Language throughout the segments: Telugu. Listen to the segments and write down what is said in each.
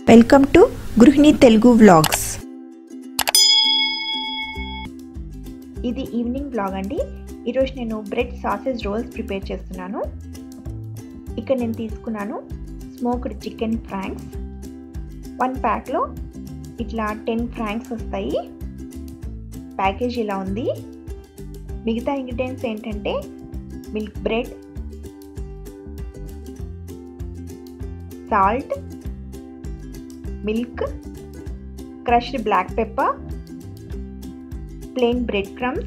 వెల్కమ్ టు గృహిణి తెలుగు వ్లాగ్స్ ఇది ఈవినింగ్ వ్లాగ్ అండి ఈరోజు నేను బ్రెడ్ సాసేజ్ రోల్స్ ప్రిపేర్ చేస్తున్నాను ఇక్కడ నేను తీసుకున్నాను స్మోక్డ్ చికెన్ ఫ్రాంక్స్ వన్ ప్యాక్లో ఇట్లా టెన్ ఫ్రాంక్స్ వస్తాయి ప్యాకేజ్ ఇలా ఉంది మిగతా ఇంగ్రీడియంట్స్ ఏంటంటే milk bread salt milk crushed black pepper plain bread crumbs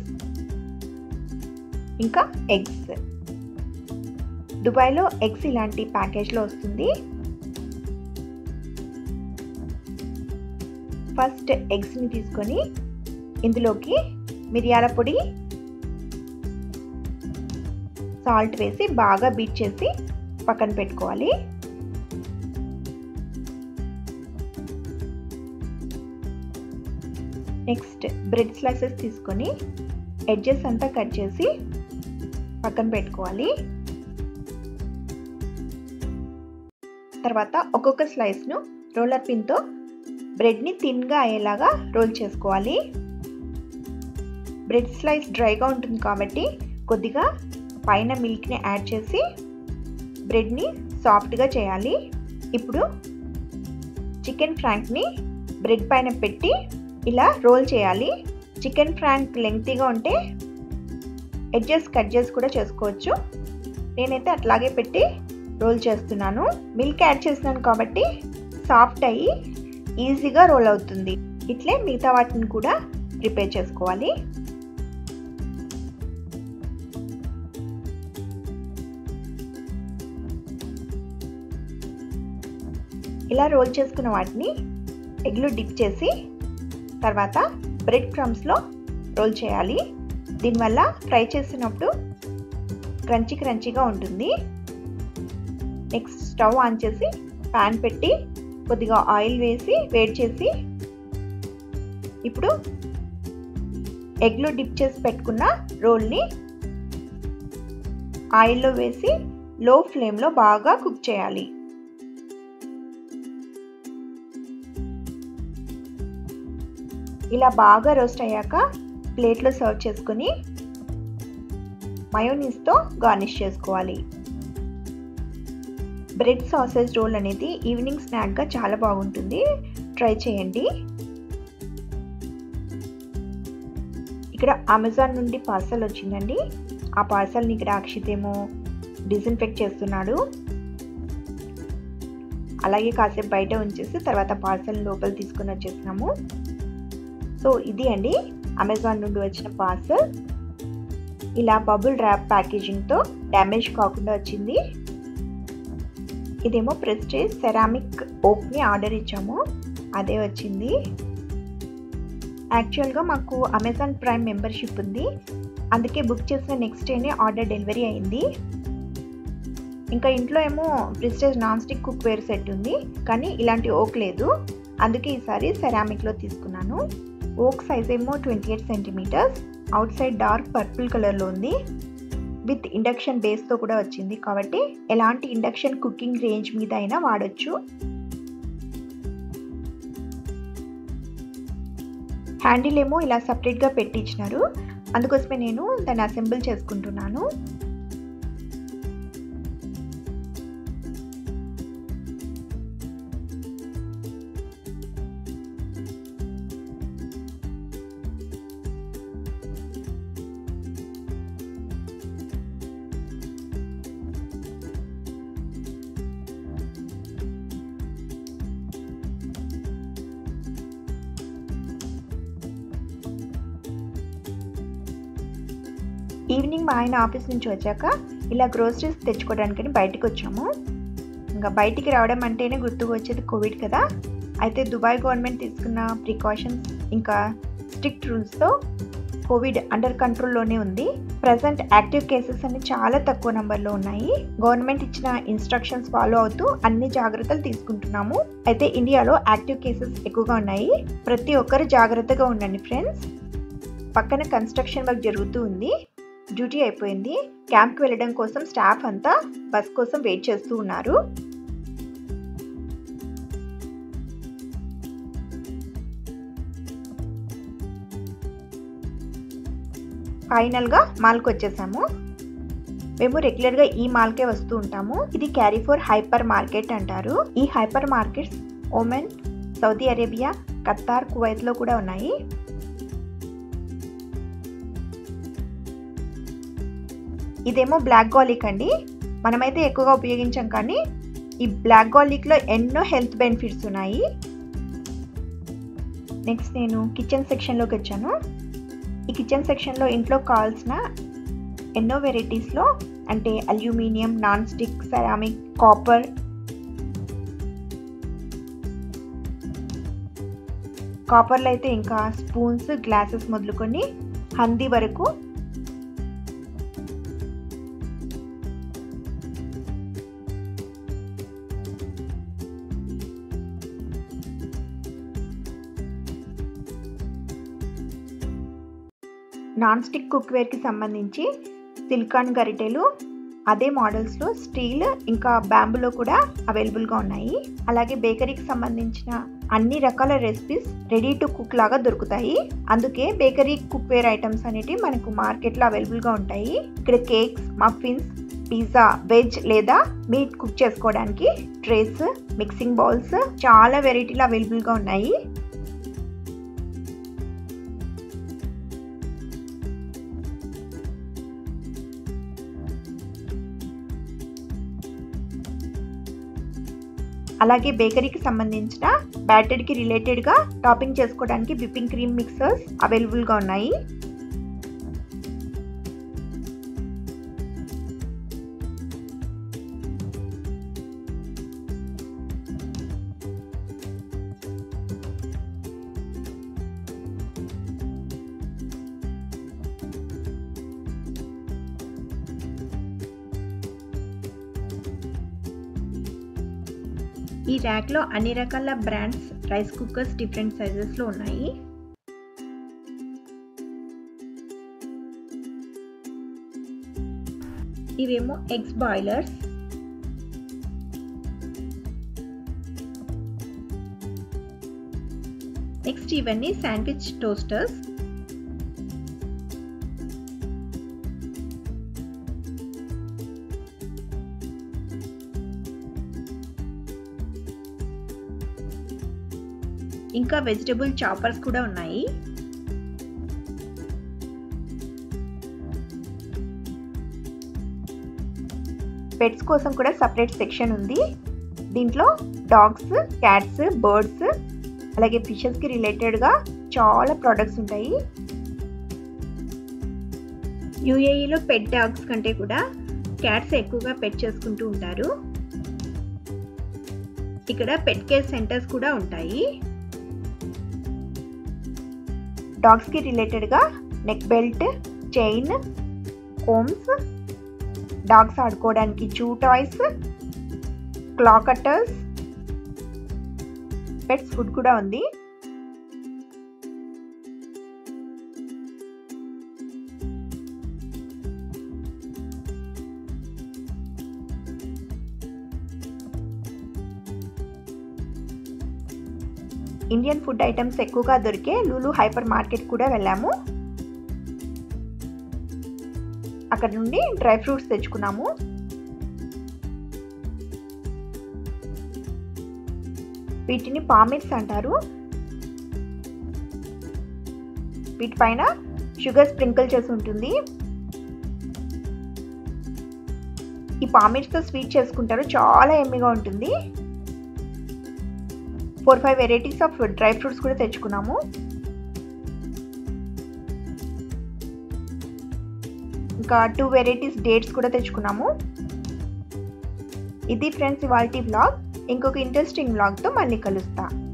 ఇంకా ఎగ్స్ దుబాయ్లో ఎగ్స్ ఇలాంటి ప్యాకేజ్లో వస్తుంది ఫస్ట్ ఎగ్స్ని తీసుకొని ఇందులోకి మిరియాల పొడి సాల్ట్ వేసి బాగా బీట్ చేసి పక్కన పెట్టుకోవాలి నెక్స్ట్ బ్రెడ్ స్లైసెస్ తీసుకొని ఎడ్జెస్ అంతా కట్ చేసి పక్కన పెట్టుకోవాలి తర్వాత ఒక్కొక్క స్లైస్ను రోలర్ పిన్తో బ్రెడ్ని థిన్గా అయ్యేలాగా రోల్ చేసుకోవాలి బ్రెడ్ స్లైస్ డ్రైగా ఉంటుంది కాబట్టి కొద్దిగా పైన మిల్క్ని యాడ్ చేసి బ్రెడ్ని సాఫ్ట్గా చేయాలి ఇప్పుడు చికెన్ ఫ్రాంక్ని బ్రెడ్ పైన పెట్టి ఇలా రోల్ చేయాలి చికెన్ ఫ్రాంక్ లెంగ్తీగా ఉంటే ఎడ్జెస్ కట్ చేసి కూడా చేసుకోవచ్చు నేనైతే అట్లాగే పెట్టి రోల్ చేస్తున్నాను మిల్క్ యాడ్ చేసినాను కాబట్టి సాఫ్ట్ అయ్యి ఈజీగా రోల్ అవుతుంది ఇట్లే మిగతా వాటిని కూడా ప్రిపేర్ చేసుకోవాలి ఇలా రోల్ చేసుకున్న వాటిని ఎగ్లో డిప్ చేసి తర్వాత బ్రెడ్ క్రమ్స్లో రోల్ చేయాలి దీనివల్ల ఫ్రై చేసినప్పుడు క్రంచీ క్రంచీగా ఉంటుంది నెక్స్ట్ స్టవ్ ఆన్ చేసి ప్యాన్ పెట్టి కొద్దిగా ఆయిల్ వేసి వేడి చేసి ఇప్పుడు ఎగ్లో డిప్ చేసి పెట్టుకున్న రోల్ని ఆయిల్లో వేసి లో ఫ్లేమ్లో బాగా కుక్ చేయాలి ఇలా బాగా రోస్ట్ అయ్యాక ప్లేట్లో సర్వ్ చేసుకుని మయోనీస్తో గార్నిష్ చేసుకోవాలి బ్రెడ్ సాసేజ్ రోల్ అనేది ఈవినింగ్ స్నాక్గా చాలా బాగుంటుంది ట్రై చేయండి ఇక్కడ అమెజాన్ నుండి పార్సల్ వచ్చిందండి ఆ పార్సల్ని ఇక్కడ అక్షిత్ ఏమో డిజిన్ఫెక్ట్ చేస్తున్నాడు అలాగే కాసేపు బయట ఉంచేసి తర్వాత పార్సల్ లోపల తీసుకొని వచ్చేసినాము సో ఇది అండి అమెజాన్ నుండి వచ్చిన పార్సల్ ఇలా బబుల్ ర్యాప్ ప్యాకేజింగ్తో డ్యామేజ్ కాకుండా వచ్చింది ఇదేమో ప్రెస్టేజ్ సెరామిక్ ఓక్ని ఆర్డర్ ఇచ్చాము అదే వచ్చింది యాక్చువల్గా మాకు అమెజాన్ ప్రైమ్ మెంబర్షిప్ ఉంది అందుకే బుక్ చేసిన నెక్స్ట్ డేనే ఆర్డర్ డెలివరీ అయింది ఇంకా ఇంట్లో ఏమో Prestige non stick cookware set ఉంది కానీ ఇలాంటి ఓక్ లేదు అందుకే ఈసారి సెరామిక్లో తీసుకున్నాను ఓక్ సైజ్ ఏమో twenty eight centimetres outside dark purple కలర్లో ఉంది విత్ ఇండక్షన్ బేస్తో కూడా వచ్చింది కాబట్టి ఎలాంటి ఇండక్షన్ కుకింగ్ రేంజ్ మీద అయినా వాడచ్చు హ్యాండిల్ ఏమో ఇలా సపరేట్గా పెట్టించినారు అందుకోసమే నేను దాన్ని అసెంబుల్ చేసుకుంటున్నాను ఈవినింగ్ మా ఆయన ఆఫీస్ నుంచి వచ్చాక ఇలా గ్రోసరీస్ తెచ్చుకోవడానికని బయటకు వచ్చాము ఇంకా బయటికి రావడం అంటేనే గుర్తుకు వచ్చేది కోవిడ్ కదా అయితే దుబాయ్ గవర్నమెంట్ తీసుకున్న ప్రికాషన్స్ ఇంకా స్ట్రిక్ట్ రూల్స్తో కోవిడ్ అండర్ కంట్రోల్లోనే ఉంది ప్రజెంట్ యాక్టివ్ కేసెస్ అన్ని చాలా తక్కువ నెంబర్లో ఉన్నాయి గవర్నమెంట్ ఇచ్చిన ఇన్స్ట్రక్షన్స్ ఫాలో అవుతూ అన్ని జాగ్రత్తలు తీసుకుంటున్నాము అయితే ఇండియాలో యాక్టివ్ కేసెస్ ఎక్కువగా ఉన్నాయి ప్రతి ఒక్కరు జాగ్రత్తగా ఉండండి ఫ్రెండ్స్ పక్కన కన్స్ట్రక్షన్ వర్క్ జరుగుతూ ఉంది డ్యూటీ అయిపోయింది క్యాంప్కి వెళ్ళడం కోసం స్టాఫ్ అంతా బస్ కోసం వెయిట్ చేస్తూ ఉన్నారు ఫైనల్గా మాల్కి వచ్చేసాము మేము రెగ్యులర్గా ఈ మాల్కే వస్తూ ఉంటాము ఇది క్యారీఫోర్ హైపర్ మార్కెట్ అంటారు ఈ hypermarkets Oman Saudi Arabia Qatar కువైత్లో కూడా ఉన్నాయి ఇదేమో బ్లాక్ గాలిక్ అండి మనమైతే ఎక్కువగా ఉపయోగించాం కానీ ఈ బ్లాక్ గాలిక్లో ఎన్నో హెల్త్ బెనిఫిట్స్ ఉన్నాయి నెక్స్ట్ నేను కిచెన్ సెక్షన్లోకి వచ్చాను ఈ కిచెన్ సెక్షన్లో ఇంట్లో కావాల్సిన ఎన్నో వెరైటీస్లో అంటే aluminium non stick ceramic copper కాపర్లో అయితే ఇంకా స్పూన్స్ గ్లాసెస్ మొదలుకొని హందీ వరకు నాన్ స్టిక్ కుక్వేర్కి సంబంధించి సిలికాన్ గరిటెలు అదే మోడల్స్లో స్టీల్ ఇంకా బ్యాంబులో కూడా అవైలబుల్గా ఉన్నాయి అలాగే బేకరీకి సంబంధించిన అన్ని రకాల రెసిపీస్ రెడీ టు కుక్ లాగా దొరుకుతాయి అందుకే బేకరీ కుక్వేర్ ఐటమ్స్ అనేటివి మనకు మార్కెట్లో అవైలబుల్గా ఉంటాయి ఇక్కడ కేక్స్ మఫిన్స్ పిజ్జా వెజ్ లేదా మీట్ కుక్ చేసుకోవడానికి ట్రేస్ మిక్సింగ్ బౌల్స్ చాలా వెరైటీలు అవైలబుల్గా ఉన్నాయి అలాగే బేకరీకి సంబంధించిన బ్యాటర్కి రిలేటెడ్గా టాపింగ్ చేసుకోవడానికి విప్పింగ్ క్రీమ్ మిక్సర్స్ అవైలబుల్గా ఉన్నాయి ఈ ర్యాక్లో అన్ని రకాల బ్రాండ్స్ రైస్ కుక్కర్స్ డిఫరెంట్ సైజెస్లో ఉన్నాయి ఇవేమో ఎగ్స్ బాయిలర్స్ నెక్స్ట్ ఇవన్నీ శాండ్విచ్ టోస్టర్స్ ఇంకా వెజిటబుల్ చాపర్స్ కూడా ఉన్నాయి పెట్స్ కోసం కూడా సపరేట్ సెక్షన్ ఉంది దీంట్లో డాగ్స్ క్యాట్స్ బర్డ్స్ అలాగే ఫిషెస్కి రిలేటెడ్గా చాలా ప్రోడక్ట్స్ ఉంటాయి యూఏఈలో పెట్ డాగ్స్ కంటే కూడా క్యాట్స్ ఎక్కువగా పెట్ చేసుకుంటూ ఉంటారు ఇక్కడ పెట్ కేర్ సెంటర్స్ కూడా ఉంటాయి డాగ్స్కి రిలేటెడ్గా neck belt chain combs dogs ఆడుకోవడానికి chew toys claw cutters pets food కూడా ఉంది ఇండియన్ ఫుడ్ ఐటమ్స్ ఎక్కువగా దొరికే లూలు హైపర్ మార్కెట్ కూడా వెళ్ళాము అక్కడ నుండి డ్రై ఫ్రూట్స్ తెచ్చుకున్నాము వీటిని పామిట్స్ అంటారు వీటిపైన షుగర్ స్ప్రింకిల్ చేసి ఉంటుంది ఈ పామిట్స్తో స్వీట్ చేసుకుంటారు చాలా ఎమ్మిగా ఉంటుంది four five varieties of dry fruits కూడా తెచ్చుకున్నాము ఇంకా టూ వెరైటీస్ డేట్స్ కూడా తెచ్చుకున్నాము ఇది ఫ్రెండ్స్ ఇవాల్టి వ్లాగ్ ఇంకొక ఇంట్రెస్టింగ్ వ్లాగ్తో మళ్ళీ కలుస్తా